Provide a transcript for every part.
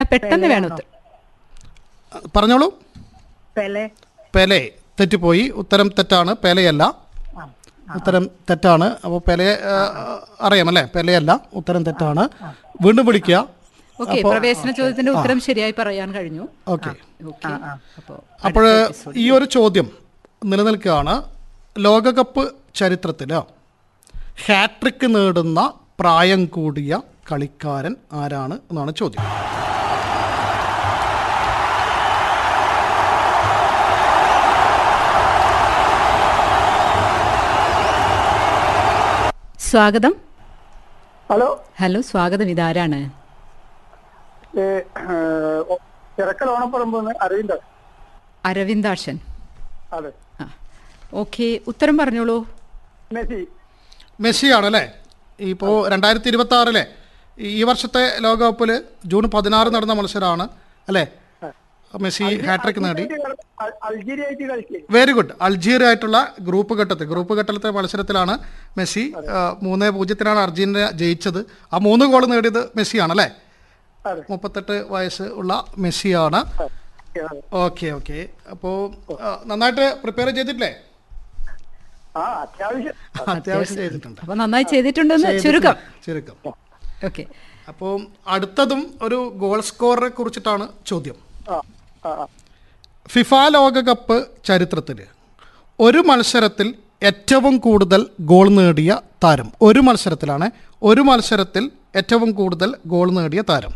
പെട്ടെന്ന് വേണം ഉത്തരം പറഞ്ഞോളൂ പെലെ പെലെ തെറ്റിപ്പോയി ഉത്തരം തെറ്റാണ് പെലയല്ല ഉത്തരം തെറ്റാണ് അപ്പോൾ പെലയെ ആ, അറിയാമല്ലേ പെലയല്ല ഉത്തരം തെറ്റാണ് വീണ്ടും വിളിക്കുക ഓക്കെ പ്രവേശന ചോദ്യത്തിന്റെ ഉത്തരം ശരിയായി പറയാൻ കഴിഞ്ഞു ഓക്കെ ഓക്കെ അപ്പോൾ അപ്പോൾ ഈ ഒരു ചോദ്യം നിലനിൽക്കുകയാണ് ലോകകപ്പ് ചരിത്രത്തിൽ ഹാട്രിക്ക് നേടുന്ന പ്രായം കൂടിയ കളിക്കാരൻ ആരാണ് എന്നാണ് ചോദ്യം സ്വാഗതം ഹലോ ഹലോ സ്വാഗതം ഇതാരാണ് ചിറക്കൽ ഓണപ്പറമ്പ് അറിയില്ല അരവിന്ദാക്ഷൻ അതെ ആ ഓക്കെ ഉത്തരം പറഞ്ഞോളൂ മെസ്സി മെസ്സിയാണ് അല്ലേ ഇപ്പോൾ രണ്ടായിരത്തി ഇരുപത്തി ആറിലെ ഈ വർഷത്തെ ലോകകപ്പിൽ ജൂൺ പതിനാറ് നടന്ന മത്സരമാണ് അല്ലേ മെസ്സി ഹാട്രിക് നേടി അൾജീരിയ ആയിട്ട് കളിക്കേ വെരി ഗുഡ് അൾജീരിയ ആയിട്ടുള്ള ഗ്രൂപ്പ് ഘട്ടത്തിൽ ഗ്രൂപ്പ് ഘട്ടത്തിലത്തെ മത്സരത്തിലാണ് മെസ്സി ആ, മൂന്ന് പൂജ്യത്തിനാണ് അർജന്റീന ജയിച്ചത് ആ മൂന്ന് ഗോൾ നേടിയത് മെസ്സിയാണ് അല്ലേ അതെ മുപ്പത്തെട്ട് വയസ്സ് ഉള്ള മെസ്സിയാണ് ഓക്കെ ഓക്കെ അപ്പോൾ നന്നായിട്ട് പ്രിപ്പയർ ചെയ്തിട്ടില്ലേ ആ അത്യാവശ്യം അത്യാവശ്യം ചെയ്തിട്ടുണ്ട് അപ്പൊ നന്നായി ചെയ്തിട്ടുണ്ടെന്ന് ചുരുക്കം ചുരുക്കം ഓക്കെ അപ്പോൾ അടുത്തതും ഒരു ഗോൾ സ്കോറിനെ കുറിച്ചിട്ടാണ് ചോദ്യം ആ ആ ആ. ഫിഫ ലോകകപ്പ് ചരിത്രത്തിൽ ഒരു മത്സരത്തിൽ ഏറ്റവും കൂടുതൽ ഗോൾ നേടിയ താരം ഒരു മത്സരത്തിലാണ് ഒരു മത്സരത്തിൽ ഏറ്റവും കൂടുതൽ ഗോൾ നേടിയ താരം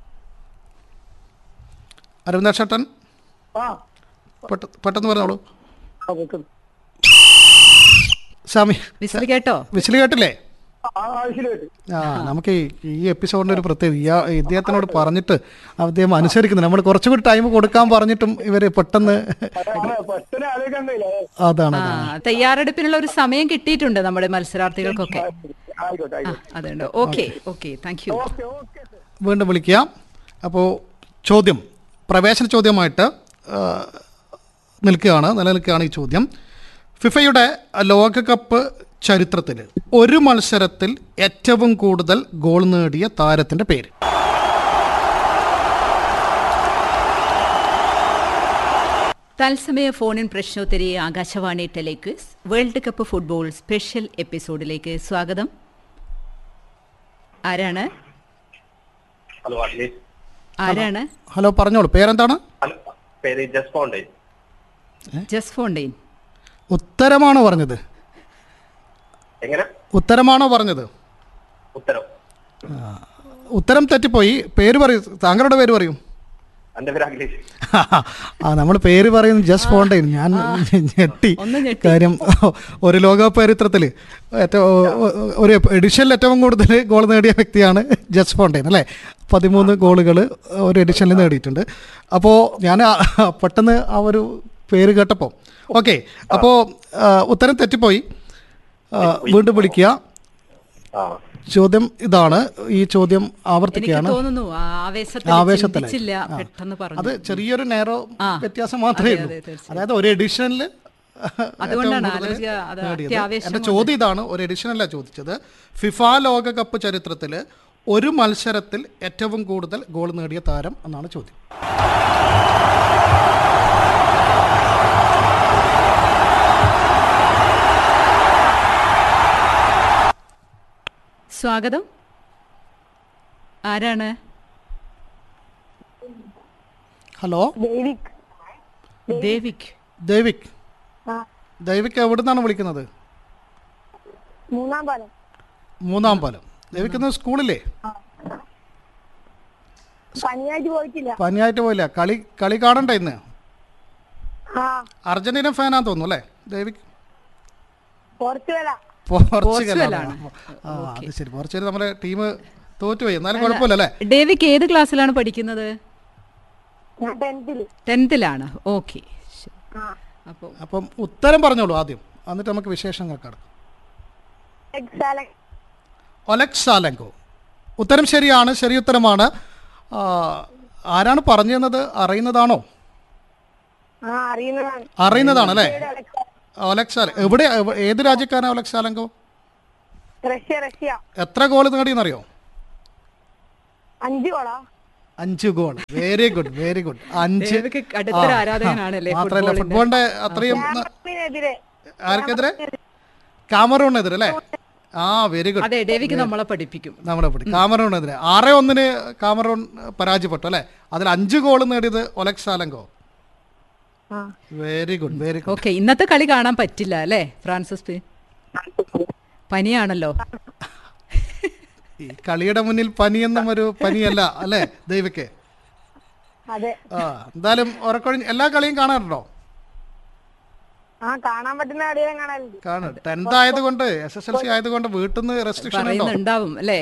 അരവിന്ദ ഷട്ടൻ ആ പെട്ട- പെട്ടെന്ന് പറഞ്ഞോളൂ ആ, വെക്കുന്നു. സ്വാമി വിസിൽ കേട്ടോ വിസിൽ കേട്ടില്ലേ ആ, ആവശ്യമായിട്ട് ആ നമുക്ക് ഈ- ഈ എപ്പിസോഡിൻ്റെ ഒരു പ്രത്യേകത ഈ ഇദ്ദേഹത്തിനോട് പറഞ്ഞിട്ട് അദ്ദേഹം അനുസരിക്കുന്നു നമ്മൾ കുറച്ചുകൂടി ടൈം കൊടുക്കാൻ പറഞ്ഞിട്ടും ഇവർ പെട്ടെന്ന് പെട്ടെന്ന് ആലോചിക്കാൻ കഴിയില്ല അതാണ് ആ തയ്യാറെടുപ്പിനുള്ള ഒരു സമയം കിട്ടിയിട്ടുണ്ട് നമ്മുടെ മത്സരാർത്ഥികൾക്കൊക്കെ ആയിക്കോട്ടെ ആ ആയിക്കോട്ടെ അതുണ്ട് okay okay thank you okay okay sir വീണ്ടും വിളിക്കുക അപ്പോൾ ചോദ്യം പ്രവേശന ചോദ്യമായിട്ട് ആ, നിൽക്കുകയാണ് നിലനിൽക്കുകയാണ് ഈ ചോദ്യം ഫിഫയുടെ ലോകകപ്പ് ചരിത്രത്തിൽ ഒരു മത്സരത്തിൽ ഏറ്റവും കൂടുതൽ ഗോൾ നേടിയ താരത്തിൻ്റെ പേര് തത്സമയ ഫോണിൻ പ്രശ്നോത്തരി Akashvani telequiz world cup football special എപ്പിസോഡിലേക്ക് സ്വാഗതം ആരാണ് ഹലോ അഖിലേഷ് ആരാണ് ഹലോ പറഞ്ഞോളൂ പേരെന്താണ് ഹലോ പേര് ജസ്പോണ്ട് ജസ് ഫോണ്ടെയിൻ ഉത്തരമാണോ പറഞ്ഞത് എങ്ങനെ ഉത്തരമാണോ പറഞ്ഞത് ഉത്തരം ഉത്തരം തെറ്റിപ്പോയി പേര് പറയൂ താങ്കളുടെ പേര് പറയൂ എന്റെ പേര് അഖിലേഷ് ആ നമ്മൾ പേര് പറയുന്നത് ജസ്റ്റ് ഫോണ്ടൈൻ ഞാൻ ഞെട്ടി ഒന്ന് ഞെട്ടി. കാര്യം ഒരു ലോകകപ്പ് ചരിത്രത്തിൽ ഏറ്റവും ഒരു എഡിഷനിൽ ഏറ്റവും കൂടുതൽ ഗോൾ നേടിയ വ്യക്തിയാണ് ജസ്റ്റ് ഫോണ്ടൈൻ അല്ലേ പതിമൂന്ന് ഗോളുകൾ ഒരു എഡിഷനിൽ നേടിയിട്ടുണ്ട് അപ്പോൾ ഞാൻ ആ- പെട്ടെന്ന് ആ ഒരു പേര് കേട്ടപ്പോൾ ഓക്കെ അപ്പോൾ ഉത്തരം തെറ്റിപ്പോയി ആ, വീണ്ടും വിളിക്കുക ആ ചോദ്യം ഇതാണ് ഈ ചോദ്യം എനിക്ക് ആവർത്തിക്കുകയാണ് തോന്നുന്നു ആ ആവേശത്തിൽ ആവേശത്തിലായി. ചിന്തിച്ചില്ല ആ. പെട്ടെന്ന് പറഞ്ഞു അത് ചെറിയൊരു നേരോ ആ. വ്യത്യാസം മാത്രമേ അതെ, ഉള്ളൂ അതെ, തീർച്ചയായും. അതായത് ഒരു എഡിഷനിൽ അതുകൊണ്ടാണ് ആലോചിക്കുക, അത് അത്യാവേശം എന്റെ ചോദ്യം ഇതാണ് ഒരു എഡിഷനല്ല ചോദിച്ചത് ഫിഫ ലോകകപ്പ് ചരിത്രത്തിൽ ഒരു മത്സരത്തിൽ ഏറ്റവും കൂടുതൽ ഗോൾ നേടിയ താരം എന്നാണ് ചോദ്യം സ്വാഗതം ആരാണ് ഹലോ ദേവിക് ദേവിക് ദേവിക് ആ ദേവിക് എവിടെ നിന്നാണ് വിളിക്കുന്നത് മൂന്നാം പാലം മൂന്നാം പാലം ദേവിക് ഇന്ന് സ്കൂളില്ലേ പനിയായിട്ട് പോയിട്ടില്ല പനിയായിട്ട് പോയില്ല കളി കളി കാണണ്ട ഇന്ന് ആ അർജന്റീന ഫാനാന്ന് തോന്നുന്നു അല്ലേ ദേവിക് പോർച്ചുഗല പോർച്ചുഗലാണ് ആ അത് ശരി പോർച്ചുഗൽ നമ്മുടെ ടീം തോറ്റുപോയി എന്നാലും കുഴപ്പമില്ല അല്ലേ ഡേവിക്ക് ഏത് ക്ലാസ്സിലാണ് പഠിക്കുന്നത് ഞാൻ ടെൻത്തില് ടെൻത്തിലാണ് ഓക്കെ ആ അപ്പോൾ അപ്പം ഉത്തരം പറഞ്ഞോളൂ ആദ്യം എന്നിട്ട് നമുക്ക് വിശേഷങ്ങൾ കിടക്കാം എക്സാല ഒലക്സ് സാലങ്കോ ഉത്തരം ശരിയാണ് ശരി ഉത്തരമാണ് ആ, ആരാണ് പറഞ്ഞു തന്നത് അറിയുന്നതാണോ ആ അറിയുന്നതാണ് അറിയുന്നതാണ് അല്ലേ അലക്സാ- ഒലക്സ് സാല എവിടെ എവ- ഏത് രാജ്യക്കാരാണ് ഒലക്സ് സാലങ്കോ റഷ്യ റഷ്യ എത്ര ഗോൾ നേടിയെന്നറിയോ അഞ്ച് കോളാ അഞ്ച് goal very good very good അഞ്ച് ദേവിക്ക് കടുത്തൊരു ആ, ആരാധകനാണല്ലേ മാത്രല്ല ഫുട്ബോളിന്റെ. ഫുട്ബോളിന്റെ അത്രയും ക്യാമറൂണിനെതിരെ ആർക്കെതിരെ കാമറൂണെതിരെ അല്ലേ ആ വെരി ഗുഡ് അതെ ഡേവിക്ക് നമ്മളെ പഠിപ്പിക്കും നമ്മുടെ പിടി കാമറൂണെതിരെ ആറ് ഒന്നിന് കാമറൂൺ പരാജയപ്പെട്ടു അല്ലേ അതിൽ അഞ്ച് ഗോൾ നേടിയത് ഒലക്സ് സാലങ്കോ ആ very good very good okay ഇന്നത്തെ കളി കാണാൻ പറ്റില്ല അല്ലേ ഫ്രാൻസിസ് പി പനിയാണല്ലോ ഈ കളിയുടെ മുന്നിൽ പനിയെന്നും ഒരു പനിയല്ല അല്ലേ ദൈവക്ക് അതെ ആ എന്തായാലും ഉറക്കൊഴിഞ്ഞ് എല്ലാ കളിയും കാണാറുണ്ടോ ആ കാണാൻ പറ്റുന്ന കളിയെ കാണാറുണ്ട് കാണും ടെൻത്ത് ആയതുകൊണ്ട് എസ് എസ് എൽ സി ആയതുകൊണ്ട് വീട്ടിൽ നിന്ന് റെസ്ട്രിക്ഷൻ ഉണ്ടോ പറയുന്നുണ്ടാവും അല്ലേ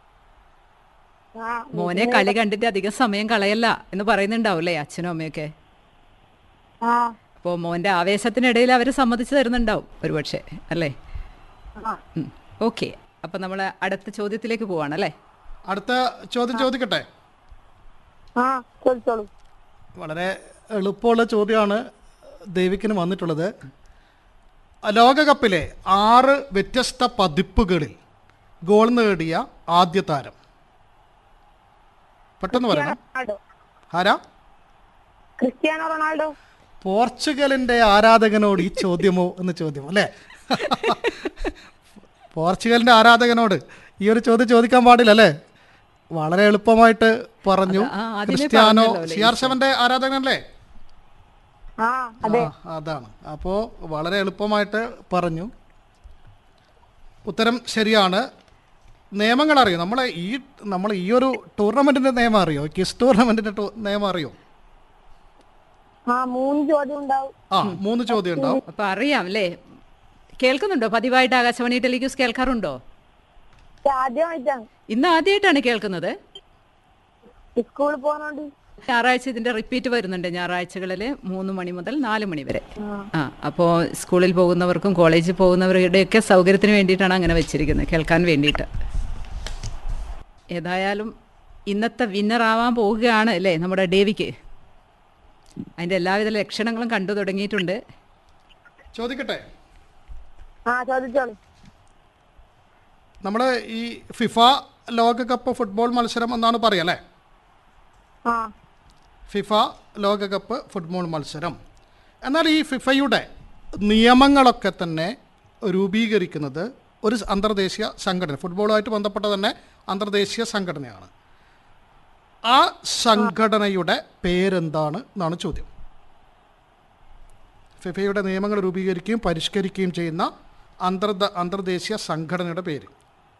ആ മോനെ കളി കണ്ടിട്ട് അധികം സമയം കളയല്ല എന്ന് പറയുന്നുണ്ടാവും അല്ലേ അച്ഛനും അമ്മയൊക്കെ ആ അപ്പോൾ മോന്റെ ആവേശത്തിനിടയിൽ അവർ സമ്മതിച്ചു തരുന്നുണ്ടാവും ഒരുപക്ഷെ അല്ലേ ആ ഓക്കെ അപ്പം നമ്മൾ അടുത്ത ചോദ്യത്തിലേക്ക് പോവാണല്ലേ അടുത്ത ചോദ്യം ചോദിക്കട്ടെ ആ ചോദിച്ചോളൂ വളരെ എളുപ്പമുള്ള ചോദ്യമാണ് ദൈവിക്കിന് വന്നിട്ടുള്ളത് ലോകകപ്പിലെ ആറ് വ്യത്യസ്ത പതിപ്പുകളിൽ ഗോൾ നേടിയ ആദ്യ താരം പെട്ടെന്ന് പറയണം റൊണാൾഡോ ആരാ ക്രിസ്ത്യാനോ റൊണാൾഡോ പോർച്ചുഗലിന്റെ ആരാധകനോട് ഈ ചോദ്യമോ എന്ന് ചോദ്യം അല്ലേ പോർച്ചുഗലിന്റെ ആരാധകനോട് ഈ ഒരു ചോദ്യം ചോദിക്കാൻ പാടില്ല അല്ലേ വളരെ എളുപ്പമായിട്ട് പറഞ്ഞു അത് ആ, ആദ്യമേ ക്രിസ്ത്യാനോ പറഞ്ഞല്ലോ അല്ലേ സി ആർ സെവന്റെ ആരാധകനല്ലേ ആ അതെ ആ, അതാണ് അപ്പോൾ വളരെ എളുപ്പമായിട്ട് പറഞ്ഞു ഉത്തരം ശരിയാണ് നിയമങ്ങൾ അറിയോ നമ്മളെ ഈ നമ്മൾ ഈ ഒരു ടൂർണമെന്റിന്റെ നിയമം അറിയോ കിസ് ടൂർണമെന്റിന്റെ ടൂ- നിയമം അറിയോ ആ മൂന്ന് ചോദ്യം ഉണ്ടാവും ആ മൂന്ന് ചോദ്യം ഉണ്ടാവും അപ്പം അറിയാം അല്ലേ കേൾക്കുന്നുണ്ടോ പതിവായിട്ട് ആകാശവാണി ടെലിഗ്യൂസ് കേൾക്കാറുണ്ടോ ഇത് ആദ്യമായിട്ടാണ് ഇന്ന് ആദ്യമായിട്ടാണ് കേൾക്കുന്നത് സ്കൂളിൽ പോകുന്നോണ്ട് ഞായറാഴ്ച ഇതിന്റെ റിപ്പീറ്റ് വരുന്നുണ്ട് ഞായറാഴ്ചകളിൽ മൂന്ന് മണി മുതൽ നാല് മണി വരെ ആ. ആ അപ്പോൾ സ്കൂളിൽ പോകുന്നവർക്കും കോളേജിൽ പോകുന്നവരുടെയൊക്കെ സൗകര്യത്തിന് വേണ്ടിയിട്ടാണ് അങ്ങനെ വെച്ചിരിക്കുന്നത് കേൾക്കാൻ വേണ്ടിയിട്ട് ഏതായാലും ഇന്നത്തെ വിന്നർ ആവാൻ പോവുകയാണ് അല്ലേ നമ്മുടെ ഡേവിക്ക് അതിൻ്റെ എല്ലാവിധ ലക്ഷണങ്ങളും കണ്ടു തുടങ്ങിയിട്ടുണ്ട് ചോദിക്കട്ടെ ആ ചോദിച്ചോളൂ നമ്മൾ ഈ ഫിഫ ലോകകപ്പ് ഫുട്ബോൾ മത്സരം എന്നാണ് പറയല്ലേ ആ ഫിഫ ലോകകപ്പ് ഫുട്ബോൾ മത്സരം എന്നാൽ ഈ ഫിഫയുടെ നിയമങ്ങളൊക്കെ തന്നെ രൂപീകരിക്കുന്നത് ഒരു അന്തർദേശീയ സംഘടന ഫുട്ബോളുമായിട്ട് ബന്ധപ്പെട്ട തന്നെ അന്തർദേശീയ സംഘടനയാണ് ആ സംഘടനയുടെ പേരെന്താണ് എന്നാണ് ചോദ്യം ഫിഫയുടെ നിയമങ്ങൾ രൂപീകരിക്കുകയും പരിഷ്കരിക്കുകയും ചെയ്യുന്ന അന്തർ അന്തർദേശീയ സംഘടനയുടെ പേര്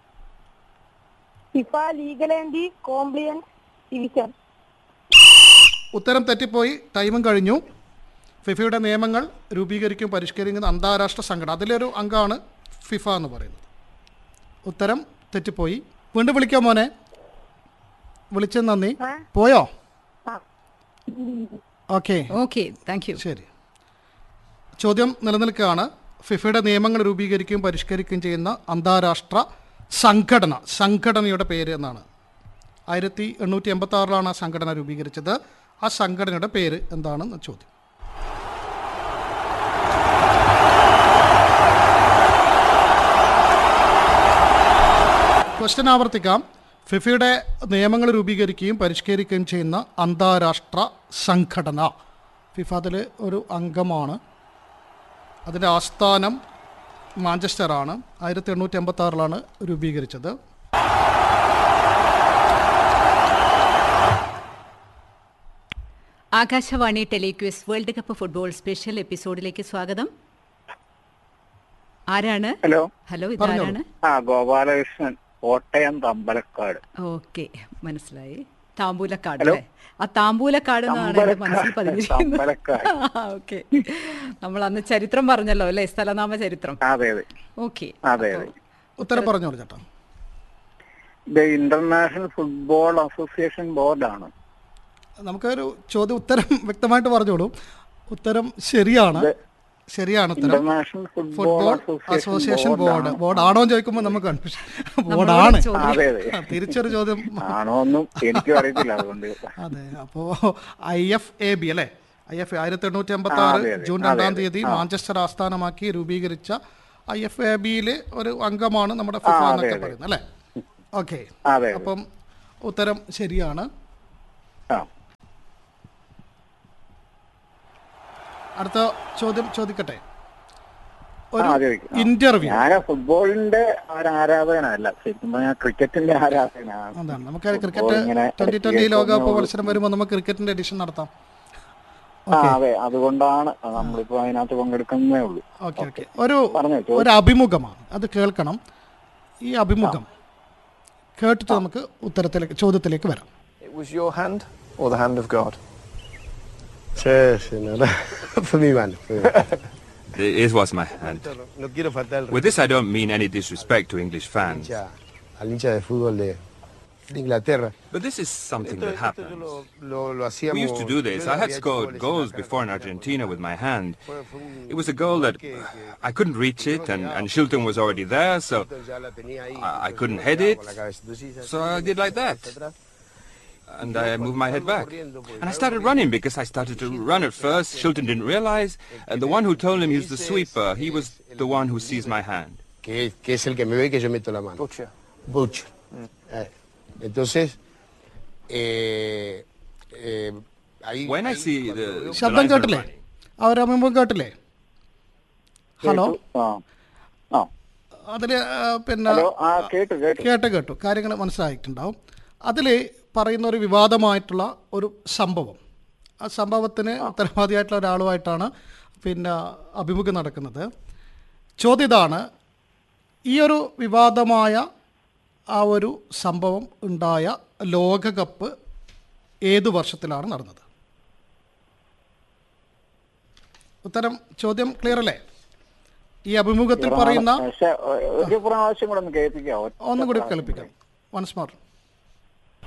FIFA legal and compliance division ഉത്തരം തെറ്റിപ്പോയി ടൈമും കഴിഞ്ഞു ഫിഫയുടെ നിയമങ്ങൾ രൂപീകരിക്കുകയും പരിഷ്കരിക്കുന്ന അന്താരാഷ്ട്ര സംഘടന അതിലൊരു അംഗമാണ് ഫിഫ എന്ന് പറയുന്നത് ഉത്തരം തെറ്റിപ്പോയി വീണ്ടും വിളിക്കാം മോനെ വിളിച്ചത് നന്ദി ഏ? പോയോ ആ ഓക്കെ ഓക്കെ താങ്ക് യു ശരി ചോദ്യം നിലനിൽക്കുകയാണ് ഫിഫയുടെ നിയമങ്ങൾ രൂപീകരിക്കുകയും പരിഷ്കരിക്കുകയും ചെയ്യുന്ന അന്താരാഷ്ട്ര സംഘടന സംഘടനയുടെ പേര് എന്നാണ് ആയിരത്തി എണ്ണൂറ്റി എൺപത്തി ആറിലാണ് ആ സംഘടന രൂപീകരിച്ചത് ആ സംഘടനയുടെ പേര് എന്താണെന്ന് ചോദ്യം ക്വസ്റ്റ്യൻ ആവർത്തിക്കാം ഫിഫയുടെ നിയമങ്ങൾ രൂപീകരിക്കുകയും പരിഷ്കരിക്കുകയും ചെയ്യുന്ന അന്താരാഷ്ട്ര സംഘടന ഫിഫ അതിൽ ഒരു അംഗമാണ് അതിൻ്റെ ആസ്ഥാനം മാഞ്ചസ്റ്ററാണ് ആയിരത്തി എണ്ണൂറ്റി എൺപത്തി ആറിലാണ് രൂപീകരിച്ചത് Akashvani telequiz world cup football special എപ്പിസോഡിലേക്ക് സ്വാഗതം ആരാണ് ഹലോ ഹലോ ഇതാരാണ് ആ ഗോപാലകൃഷ്ണൻ കോട്ടയം തമ്പലക്കാട് ഓക്കെ മനസ്സിലായി താമ്പൂലക്കാട് അല്ലേ ആ താമ്പൂലക്കാട് എന്നാണ് എന്റെ മനസ്സിൽ പതിഞ്ഞിരിക്കുന്നത് തമ്പലക്കാട് ഓക്കെ നമ്മൾ അന്ന് ചരിത്രം പറഞ്ഞല്ലോ അല്ലേ സ്ഥലനാമ ചരിത്രം അതെ അതെ ഓക്കെ അതെ അതെ ഉത്തരം പറഞ്ഞോളൂ ചേട്ടാ ഇത് ഇന്റർനാഷണൽ ഫുട്ബോൾ അസോസിയേഷൻ ബോർഡാണ് നമുക്കൊരു ചോദ്യം ഉത്തരം വ്യക്തമായിട്ട് പറഞ്ഞോളൂ ഉത്തരം ശരിയാണ് ശരിയാണ് ഉത്തരം international football football association association board ബോർഡാണ് ബോർഡ് ആണോ എന്ന് ചോദിക്കുമ്പോൾ നമുക്ക് കൺഫ്യൂഷൻ ബോർഡാണ് അതെ അതെ ആ, തിരിച്ചൊരു ചോദ്യം ആണോ ഒന്നും എനിക്കും അറിയത്തില്ല അതുകൊണ്ട് അതെ അപ്പോൾ ഐ എഫ് എ ബി അല്ലേ ഐ എഫ് ആയിരത്തി എണ്ണൂറ്റി എൺപത്തി ആ, ആറ് അതെ, അതെ. ജൂൺ അതെ, രണ്ടാം അതെ. തീയതി ആ. മാഞ്ചസ്റ്റർ ആസ്ഥാനമാക്കി രൂപീകരിച്ച ഐ എഫ് എ ബിയിലെ ഒരു അംഗമാണ് നമ്മുടെ ഫിഫ ആ, അതെ, എന്നൊക്കെ അതെ. പറയുന്നത് അല്ലേ ഓക്കെ അതെ അതെ അപ്പം ഉത്തരം ശരിയാണ് ആ അടുത്ത ചോദ്യം ചോദിക്കട്ടെ ആ, ഒരു ചോദിക്ക്. ആ. ഇന്റർവ്യൂ ഞാൻ ഫുട്ബോളിന്റെ ഒരു ആരാധകനല്ല ശരിക്കും പറഞ്ഞാൽ ക്രിക്കറ്റിന്റെ ആരാധകനാണ് അതാണ് നമുക്ക് ഫുട്ബോൾ ക്രിക്കറ്റ് ഇങ്ങനെ ട്വന്റി ട്വന്റി ഇടയ്ക്ക് ലോകകപ്പ് തോന്നുന്നു. മത്സരം വരുമ്പോൾ നമുക്ക് ക്രിക്കറ്റിന്റെ എഡിഷൻ നടത്താം ആ അതെ അതുകൊണ്ടാണ് നമ്മളിപ്പോ അതിനകത്ത് പങ്കെടുക്കുന്നേ ഉള്ളൂ ഓക്കെ ഓക്കെ ഒരു പറഞ്ഞോ, ചോദിച്ചോ. ഒരു അഭിമുഖമാണ് അത് കേൾക്കണം ഈ അഭിമുഖം കേട്ടിട്ട് നമുക്ക് ഉത്തരത്തിലേക്ക് ചോദ്യത്തിലേക്ക് വരാം It was your hand or the hand of God? Sí, sí, no, no. Fue mi mano. Fue mi mano. It was my hand. No quiero faltar el With this, I don't mean any disrespect to English fans, hincha, al hincha de fútbol de, de Inglaterra. but this is something Esto, that esto yo happens. lo, lo, lo hacíamos. We used to do this. yo I had había hecho scored goles en goals la cara. before in Argentina with my hand. Fue- fue un- It was a goal that que- que- I couldn't reach it, and, and Shilton was already there, so Entonces ya la tenía ahí, I- I entonces couldn't yo head pegaba it, con la cabeza. Entonces hice so así, I did like that. hacia atrás. and I moved my head back. And I started running because I started to run at first. Shilton didn't realize, and the one who told him he was the sweeper, he was the one who sees my hand. Que, que es el que me ve que yo meto la mano. Butcher. Butcher. Eh, Entonces, eh, eh, ahí. When I ahí see cuando the, veo- the ശബ്ദം linesman കേട്ടില്ലേ running, ആ ഒരു അഭിമുഖം കേട്ടില്ലേ hello കേട്ടു. ആ ആ അതിൽ പിന്നെ ഹലോ ആ കേട്ടു കേട്ടു കേട്ട് കേട്ടു കാര്യങ്ങൾ മനസ്സിലായിട്ടുണ്ടാവും അതിൽ പറയുന്ന ഒരു വിവാദമായിട്ടുള്ള ഒരു സംഭവം ആ സംഭവത്തിന് ഉത്തരവാദിയായിട്ടുള്ള ഒരാളുമായിട്ടാണ് പിന്നെ അഭിമുഖം നടക്കുന്നത് ചോദ്യം ഇതാണ് ഈ ഒരു വിവാദമായ ആ ഒരു സംഭവം ഉണ്ടായ ലോകകപ്പ് ഏതു വർഷത്തിലാണ് നടന്നത് ഉത്തരം ചോദ്യം ക്ലിയർ അല്ലേ ഈ അഭിമുഖത്തിൽ പറയുന്ന പക്ഷെ ഒരു പ്രാവശ്യം കൂടെ ഒന്ന് കേൾപ്പിക്കാവോ ഒന്നുകൂടി കേൾപ്പിക്കാം വൺസ് മോർ